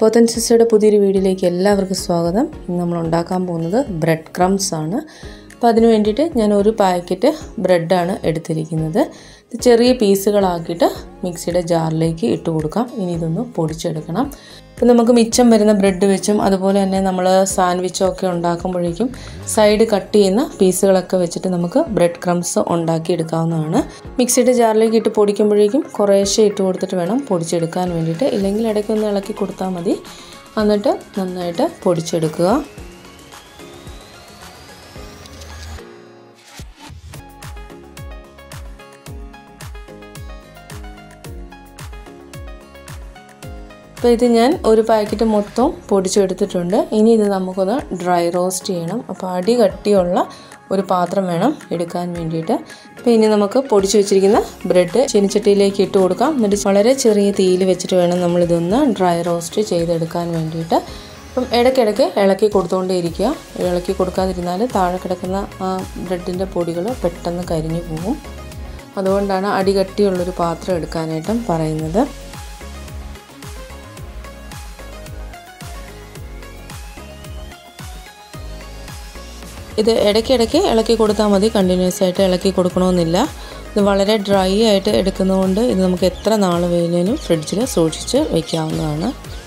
പോത്തൻ സിസ്റ്റയുടെ പുതിയൊരു വീഡിയോയിലേക്ക് എല്ലാവർക്കും സ്വാഗതം ഇന്ന് നമ്മൾ ഉണ്ടാക്കാൻ പോകുന്നത് ബ്രെഡ് ക്രംസ് ആണ് അപ്പോൾ അതിന് വേണ്ടിയിട്ട് ഞാൻ ഒരു പാക്കറ്റ് ബ്രെഡാണ് എടുത്തിരിക്കുന്നത് ഇത് ചെറിയ പീസുകളാക്കിയിട്ട് മിക്സിയുടെ ജാറിലേക്ക് ഇട്ട് കൊടുക്കാം ഇനി ഇതൊന്ന് പൊടിച്ചെടുക്കണം ഇപ്പം നമുക്ക് മിച്ചം വരുന്ന ബ്രെഡ് വെച്ചും അതുപോലെ തന്നെ നമ്മൾ സാൻഡ്വിച്ചോ ഒക്കെ ഉണ്ടാക്കുമ്പോഴേക്കും സൈഡ് കട്ട് ചെയ്യുന്ന പീസുകളൊക്കെ വെച്ചിട്ട് നമുക്ക് ബ്രെഡ് ക്രംസ് ഉണ്ടാക്കി എടുക്കാവുന്നതാണ് മിക്സിയുടെ ജാറിലേക്ക് ഇട്ട് പൊടിക്കുമ്പോഴേക്കും കുറേശ്ശെ ഇട്ട് കൊടുത്തിട്ട് വേണം പൊടിച്ചെടുക്കാൻ വേണ്ടിയിട്ട് ഇല്ലെങ്കിൽ ഇടയ്ക്കൊന്ന് ഇളക്കി കൊടുത്താൽ മതി എന്നിട്ട് നന്നായിട്ട് പൊടിച്ചെടുക്കുക അപ്പോൾ ഇത് ഞാൻ ഒരു പാക്കറ്റ് മൊത്തം പൊടിച്ചെടുത്തിട്ടുണ്ട് ഇനി ഇത് നമുക്കൊന്ന് ഡ്രൈ റോസ്റ്റ് ചെയ്യണം അപ്പോൾ അടി കട്ടിയുള്ള ഒരു പാത്രം വേണം എടുക്കാൻ വേണ്ടിയിട്ട് അപ്പോൾ ഇനി നമുക്ക് പൊടിച്ചു വെച്ചിരിക്കുന്ന ബ്രെഡ് ചെനിച്ചട്ടിയിലേക്ക് ഇട്ട് കൊടുക്കാം എന്നിട്ട് വളരെ ചെറിയ തീയിൽ വെച്ചിട്ട് വേണം നമ്മളിതൊന്ന് ഡ്രൈ റോസ്റ്റ് ചെയ്തെടുക്കാൻ വേണ്ടിയിട്ട് അപ്പം ഇടയ്ക്കിടയ്ക്ക് ഇളക്കി കൊടുത്തുകൊണ്ടേ ഇരിക്കുക ഇളക്കി കൊടുക്കാതിരുന്നാൽ താഴെ കിടക്കുന്ന ആ ബ്രെഡിൻ്റെ പൊടികൾ പെട്ടെന്ന് കരിഞ്ഞു പോകും അതുകൊണ്ടാണ് അടികട്ടിയുള്ളൊരു പാത്രം എടുക്കാനായിട്ടും പറയുന്നത് ഇത് ഇടയ്ക്കിടയ്ക്ക് ഇളക്കി കൊടുത്താൽ മതി കണ്ടിന്യൂസ് ആയിട്ട് ഇളക്കി കൊടുക്കണമെന്നില്ല ഇത് വളരെ ഡ്രൈ ആയിട്ട് എടുക്കുന്നതുകൊണ്ട് ഇത് നമുക്ക് എത്ര നാൾ വേണേലും ഫ്രിഡ്ജിൽ സൂക്ഷിച്ച് വയ്ക്കാവുന്നതാണ്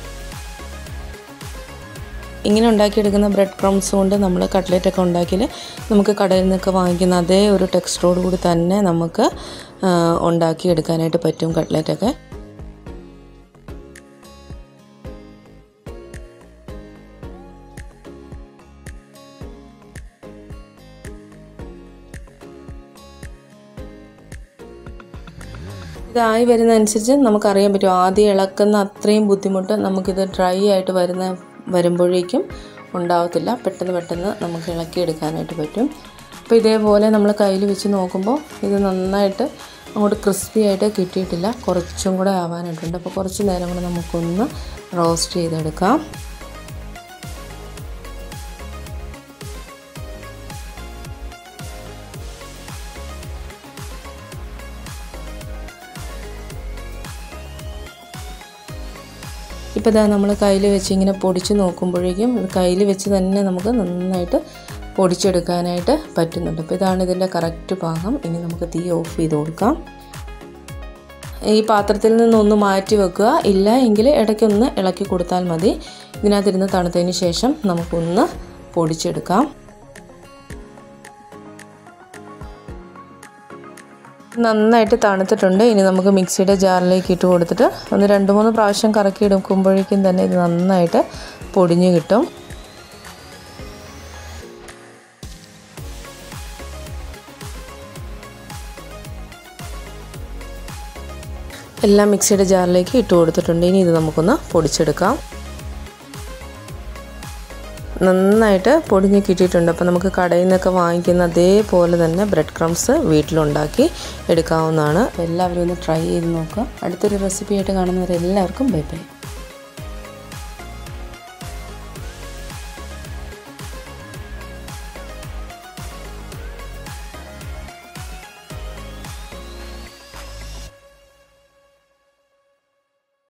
ഇങ്ങനെ ഉണ്ടാക്കിയെടുക്കുന്ന ബ്രെഡ് ക്രംസ് കൊണ്ട് നമ്മൾ കട്ട്ലറ്റ് ഒക്കെ ഉണ്ടാക്കിയാൽ നമുക്ക് കടയിൽ നിന്നൊക്കെ വാങ്ങിക്കുന്ന അതേ ഒരു ടെക്സ്റ്ററോട് കൂടി തന്നെ നമുക്ക് ഉണ്ടാക്കിയെടുക്കാനായിട്ട് പറ്റും കട്ട്ലറ്റൊക്കെ ഇതായി വരുന്നതനുസരിച്ച് നമുക്കറിയാൻ പറ്റും ആദ്യം ഇളക്കുന്ന അത്രയും ബുദ്ധിമുട്ട് നമുക്കിത് ഡ്രൈ ആയിട്ട് വരുന്ന വരുമ്പോഴേക്കും ഉണ്ടാവത്തില്ല പെട്ടെന്ന് പെട്ടെന്ന് നമുക്ക് ഇളക്കിയെടുക്കാനായിട്ട് പറ്റും അപ്പോൾ ഇതേപോലെ നമ്മൾ കയ്യിൽ വെച്ച് നോക്കുമ്പോൾ ഇത് നന്നായിട്ട് അങ്ങോട്ട് ക്രിസ്പി ആയിട്ട് കിട്ടിയിട്ടില്ല കുറച്ചും കൂടെ ആവാനായിട്ടുണ്ട് അപ്പോൾ കുറച്ച് നേരം കൂടെ നമുക്കൊന്ന് റോസ്റ്റ് ചെയ്തെടുക്കാം ഇപ്പോൾ ഇതാ നമ്മൾ കയ്യിൽ വെച്ച് ഇങ്ങനെ പൊടിച്ച് നോക്കുമ്പോഴേക്കും കയ്യിൽ വെച്ച് തന്നെ നമുക്ക് നന്നായിട്ട് പൊടിച്ചെടുക്കാനായിട്ട് പറ്റുന്നുണ്ട് അപ്പോൾ ഇതാണ് ഇതിൻ്റെ കറക്റ്റ് പാകം ഇനി നമുക്ക് തീ ഓഫ് ചെയ്ത് കൊടുക്കാം ഈ പാത്രത്തിൽ നിന്നൊന്ന് മാറ്റി വെക്കുക ഇല്ല എങ്കിൽ ഇടയ്ക്കൊന്ന് ഇളക്കി കൊടുത്താൽ മതി ഇതിനകത്തിരുന്ന് തണുത്തതിന് ശേഷം നമുക്കൊന്ന് പൊടിച്ചെടുക്കാം നന്നായിട്ട് തണുത്തിട്ടുണ്ട് ഇനി നമുക്ക് മിക്സിയുടെ ജാറിലേക്ക് ഇട്ട് കൊടുത്തിട്ട് ഒന്ന് രണ്ട് മൂന്ന് പ്രാവശ്യം കറക്കി എടുക്കുമ്പോഴേക്കും തന്നെ ഇത് നന്നായിട്ട് പൊടിഞ്ഞ് കിട്ടും എല്ലാം മിക്സിയുടെ ജാറിലേക്ക് ഇട്ട് കൊടുത്തിട്ടുണ്ട് ഇനി ഇത് നമുക്കൊന്ന് പൊടിച്ചെടുക്കാം നന്നായിട്ട് പൊടിഞ്ഞ് കിട്ടിയിട്ടുണ്ട് അപ്പോൾ നമുക്ക് കടയിൽ നിന്നൊക്കെ വാങ്ങിക്കുന്ന അതേപോലെ തന്നെ ബ്രെഡ് ക്രംസ് വീട്ടിലുണ്ടാക്കി എടുക്കാവുന്നതാണ് എല്ലാവരും ഒന്ന് ട്രൈ ചെയ്ത് നോക്കുക അടുത്തൊരു റെസിപ്പി ആയിട്ട് കാണുന്നവരെല്ലാവർക്കും ബൈ ബൈ